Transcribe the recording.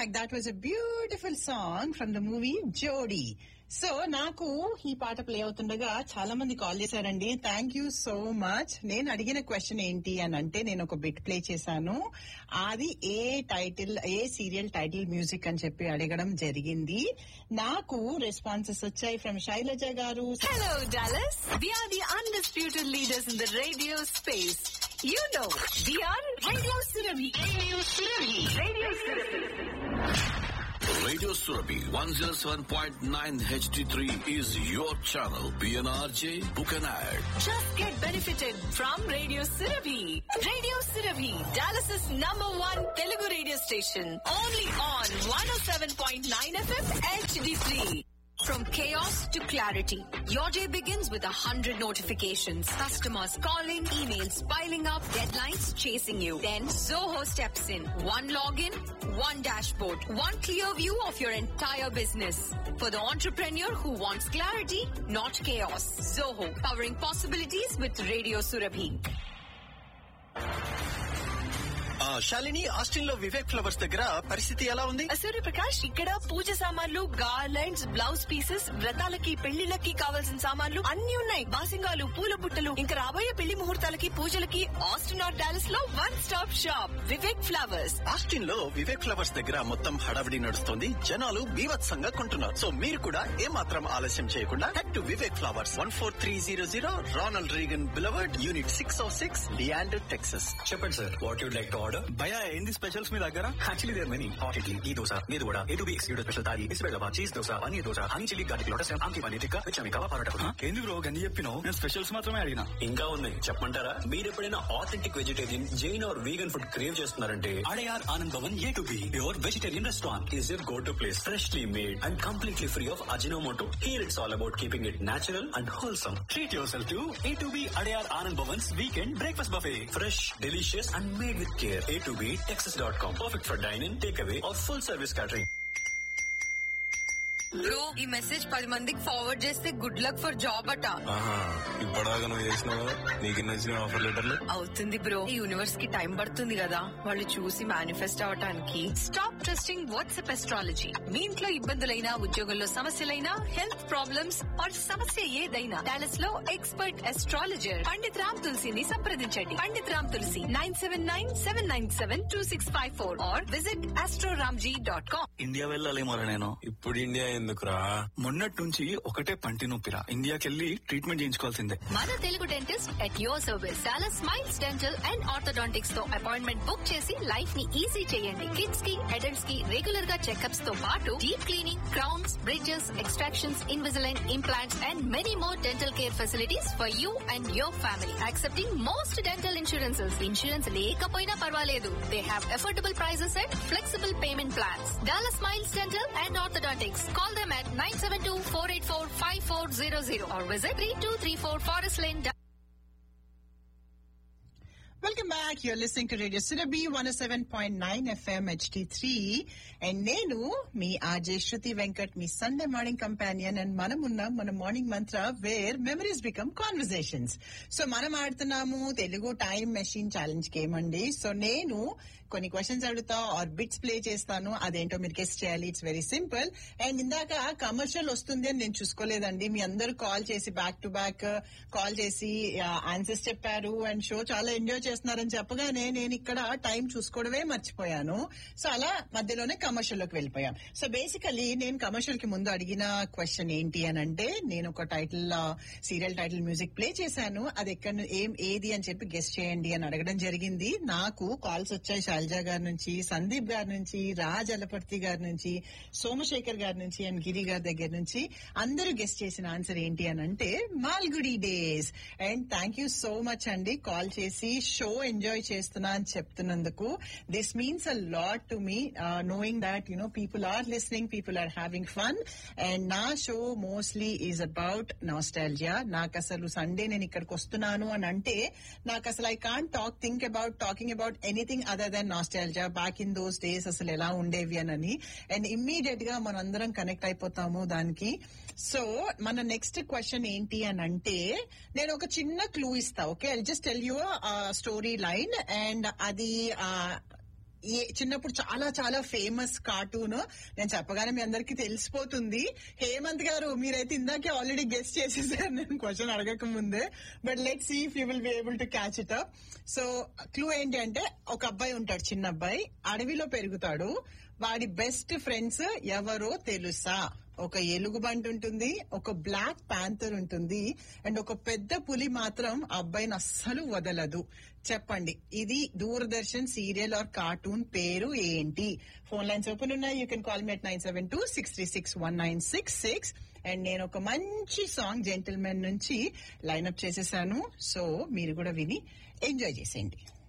Back that was a beautiful song from the movie Jodi so నాకు ఈ పాట play అవుతుండగా చాలా మంది కాల్ చేశారండి థ్యాంక్ యూ సో మచ్ నేను అడిగిన క్వశ్చన్ ఏంటి అని అంటే నేను ఒక బిట్ ప్లే చేశాను అది ఏ టైటిల్ ఏ సీరియల్ టైటిల్ మ్యూజిక్ అని చెప్పి అడగడం జరిగింది నాకు రెస్పాన్సెస్ వచ్చాయి ఫ్రమ్ శైలజ గారు Hello, Dallas. We are the undisputed leaders in the radio space. You know, we are Radio Surabhi. Radio Surabhi. Radio Surabhi. Radio Surabhi 107.9 HD3 is your channel. PNRJ, book an ad. Just get benefited from Radio Surabhi. Radio Surabhi, Dallas's number one Telugu radio station. Only on 107.9 FM HD3. From chaos to clarity, your day begins with a hundred notifications. Customers calling, emails piling up, deadlines chasing you. Then Zoho steps in. One login, one dashboard, one clear view of your entire business. For the entrepreneur who wants clarity, not chaos. Zoho, powering possibilities with Radio Surabhi. ఆ, Shalini Austin లో Vivek flowers దగ్గర పరిస్థితి ఎలా ఉంది సూర్యప్రకాష్ ఇక్కడ పూజ సామాన్లు garlands blouse pieces వ్రతాలకి పెళ్లిళ్ళకి కావాల్సిన సామాన్లు అన్ని ఉన్నాయి బాసింగాలు పూల బుట్టలు ఇంకా రాబోయే పెళ్లి ముహూర్తాలకి పూజలకి ఆస్టిన్ ఆర్ డాలస్ లో one stop shop Vivek flowers Austin లో వివేక్ ఫ్లవర్స్ దగ్గర మొత్తం హడావిడి నడుస్తుంది జనాలు బీభత్సంగా కొంటున్నారు సో మీరు కూడా ఏ మాత్రం ఆలస్యం చేయకుండా head to Vivek flowers one four three zero zero Ronald Reagan boulevard unit six O six Leander Texas చెప్పండి sir what you'd like to order భయ ఏంది స్పెషల్స్ మీ దగ్గర actually there many hot idli ఈ దోశ మీరు కూడా A to B excluded special thali బిస్బెల్లవా cheese dosa paneer dosa honey chilli garlic lotus ఆమ్కి పన్నీర్ టిక్కా విచ్ అమికవా పరోటా ఎందుకు బ్రో గన్ని చెప్పినావు నేను స్పెషల్స్ మాత్రమే అడిగినా ఇంకా ఉన్నాయి చెప్పమంటారా మీరు ఎప్పుడైనా authentic vegetarian Jain or vegan food crave చేస్తున్నారంటే Adyar Anand Bhavan A to B your vegetarian restaurant is your go to place freshly made and completely free of Ajinomoto here it's all about keeping it natural and wholesome treat yourself to A to B Adyar Anand Bhavans weekend breakfast buffet fresh delicious and made with care A to B Texas dot com perfect for dining take away or full service catering bro ఈ message పది మందికి forward చేస్తే good luck for job అట ఆహా ఇప్పటిదాకా నువ్వు చేసినావు కదా నీకు నచ్చిన ఆఫర్ లెటర్లు అవుతుంది బ్రో ఈ యూనివర్స్ కి టైం పడుతుంది కదా వాళ్ళు చూసి మేనిఫెస్ట్ అవటానికి స్టాప్ ట్రస్టింగ్ వాట్సాప్ ఎస్ట్రాలజీ మీ ఇంట్లో ఇబ్బందులైనా ఉద్యోగంలో సమస్యలైనా హెల్త్ ప్రాబ్లమ్స్ ఆర్ సమస్య ఏదైనా డాలస్ లో ఎక్స్పర్ట్ ఎస్ట్రాలజర్ పండిత్ రామ్ తులసిని సంప్రదించండి Pandit Ram Tulsi nine seven nine seven nine seven two six five four or visit Astroramji dot com India వెళ్ళాలేమోరా నేను ఇప్పుడు ఇండియా ఎందుకురా మొన్నటి నుంచి ఒకటే పంటి నొప్పిరా ఇండియాకెళ్ళి ట్రీట్మెంట్ చేయించుకోవాల్సిందే మన Telugu dentist at your service చాలా స్మైల్స్ డెంటల్ అండ్ ఆర్థోడాంటిక్స్ తో అపాయింట్మెంట్ బుక్ చేసి లైఫ్ ని ఈజీ చేయండి కిడ్స్ కి అడల్ట్స్ కి రెగ్యులర్ గా చెకప్స్ తో పాటు deep cleaning crowns bridges extractions Invisalign implants and many more dental care facilities for you and your family accepting most dental insurances insurance లేకపోయినా పర్వాలేదు they have affordable prices and flexible payment plans dollar smiles dental and orthodontics call them at 972-484-5400 or visit 3234 Forest Lane. Welcome back you're listening to radio సిరబి one seven point nine FM HD three and నేను మీ RJ Shruti Venkat మీ Sunday morning companion and మనం ఉన్నాం మన morning mantra where memories become conversations so మనం ఆడుతున్నాము Telugu time machine challenge game అండి సో నేను కొన్ని క్వశ్చన్స్ అడుగుతా ఆర్ బిట్స్ ప్లే చేస్తాను అదేంటో మీరు గెస్ట్ చేయాలి ఇట్స్ వెరీ సింపుల్ అండ్ ఇందాక కమర్షియల్ వస్తుంది అని నేను చూసుకోలేదండి మీ అందరూ కాల్ చేసి బ్యాక్ టు బ్యాక్ కాల్ చేసి ఆన్సర్స్ చెప్పారు అండ్ షో చాలా ఎంజాయ్ చేస్తున్నారని చెప్పగానే నేను ఇక్కడ టైం చూసుకోవడమే మర్చిపోయాను సో అలా మధ్యలోనే కమర్షియల్ లోకి వెళ్ళిపోయాం సో బేసికలీ నేను కమర్షియల్ కి ముందు అడిగిన క్వశ్చన్ ఏంటి అని అంటే నేను ఒక title serial title music play చేశాను అది ఎక్కడ ఏం ఏది అని చెప్పి గెస్ట్ చేయండి అని అడగడం జరిగింది నాకు కాల్స్ వచ్చాయి శైలజ గారి నుంచి సందీప్ గారి నుంచి రాజ్ అలపర్తి గారి నుంచి సోమశేఖర్ గారి నుంచి అండ్ గిరి గారి దగ్గర నుంచి అందరూ గెస్ట్ చేసిన ఆన్సర్ ఏంటి అని అంటే Malgudi days and thank you so much అండి కాల్ చేసి షో ఎంజాయ్ చేస్తున్నా అని చెప్తున్నందుకు this means a lot to me knowing that you know people are listening people are having fun and నా show mostly is about nostalgia నాకు అసలు Sunday నేను ఇక్కడికి వస్తున్నాను అని అంటే నాకు అసలు I can't talk think about talking about anything other than nostalgia back in those days అసలు ఎలా ఉండేవి అని అండ్ ఇమ్మీడియట్ గా మనందరం కనెక్ట్ అయిపోతాము దానికి సో మన నెక్స్ట్ క్వశ్చన్ ఏంటి అని అంటే నేను ఒక చిన్న క్లూ ఇస్తా okay I just tell you story line and అది ఏ చిన్నప్పుడు చాలా చాలా ఫేమస్ కార్టూన్ నేను చెప్పగానే మీ అందరికి తెలిసిపోతుంది హేమంత్ గారు మీరైతే ఇందాకే ఆల్రెడీ గెస్ట్ చేసేసారు నేను క్వశ్చన్ అడగక ముందే but let see if you will be able to catch it up so clue ఏంటి అంటే ఒక అబ్బాయి ఉంటాడు చిన్న అబ్బాయి అడవిలో పెరుగుతాడు వాడి బెస్ట్ ఫ్రెండ్స్ ఎవరో తెలుసా ఒక ఎలుగుబంటి ఉంటుంది ఒక బ్లాక్ ప్యాంథర్ ఉంటుంది అండ్ ఒక పెద్ద పులి మాత్రం ఆ అబ్బాయిని అస్సలు వదలదు చెప్పండి ఇది దూరదర్శన్ సీరియల్ ఆర్ కార్టూన్ పేరు ఏంటి ఫోన్ లైన్స్ ఓపెన్ ఉన్నాయి you can call me at nine seven two six three six one nine six six and నేను ఒక మంచి సాంగ్ జెంటిల్మెన్ నుంచి లైన్అప్ చేసేసాను సో మీరు కూడా విని ఎంజాయ్ చేసేయండి